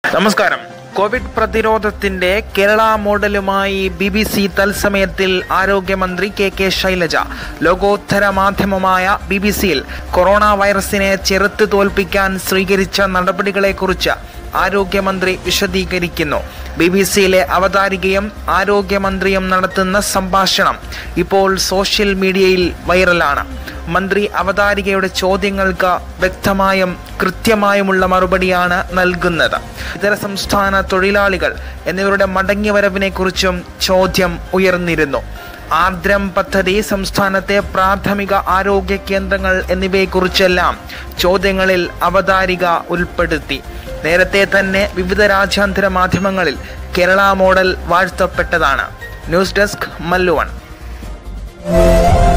നമസ്കാരം കോവിഡ് പ്രതിരോധത്തിന്റെ കേരള മോഡലുമായി ബി ബി സി തത്സമയത്തിൽ ആരോഗ്യമന്ത്രി കെ കെ ശൈലജ ലോകോത്തര മാധ്യമമായ ബി ബി സിയിൽ കൊറോണ വൈറസിനെ ചെറുത്ത് തോൽപ്പിക്കാൻ സ്വീകരിച്ച നടപടികളെക്കുറിച്ച് ആരോഗ്യമന്ത്രി വിശദീകരിക്കുന്നു ബി ബി സിയിലെ അവതാരികയും ആരോഗ്യമന്ത്രിയും നടത്തുന്ന സംഭാഷണം ഇപ്പോൾ സോഷ്യൽ മീഡിയയിൽ വൈറലാണ് മന്ത്രി അവതാരികയുടെ ചോദ്യങ്ങൾക്ക് വ്യക്തമായും കൃത്യമായുമുള്ള മറുപടിയാണ് നൽകുന്നത് ഇതര സംസ്ഥാന തൊഴിലാളികൾ എന്നിവരുടെ മടങ്ങിവരവിനെക്കുറിച്ചും ചോദ്യം ഉയർന്നിരുന്നു ആർദ്രം പദ്ധതി സംസ്ഥാനത്തെ പ്രാഥമിക ആരോഗ്യ കേന്ദ്രങ്ങൾ എന്നിവയെക്കുറിച്ചെല്ലാം ചോദ്യങ്ങളിൽ അവതാരിക ഉൾപ്പെടുത്തി നേരത്തെ തന്നെ വിവിധ രാജ്യാന്തര മാധ്യമങ്ങളിൽ കേരള മോഡൽ വാഴ്ത്തപ്പെട്ടതാണ് ന്യൂസ് ഡെസ്ക് മല്ലുവൺ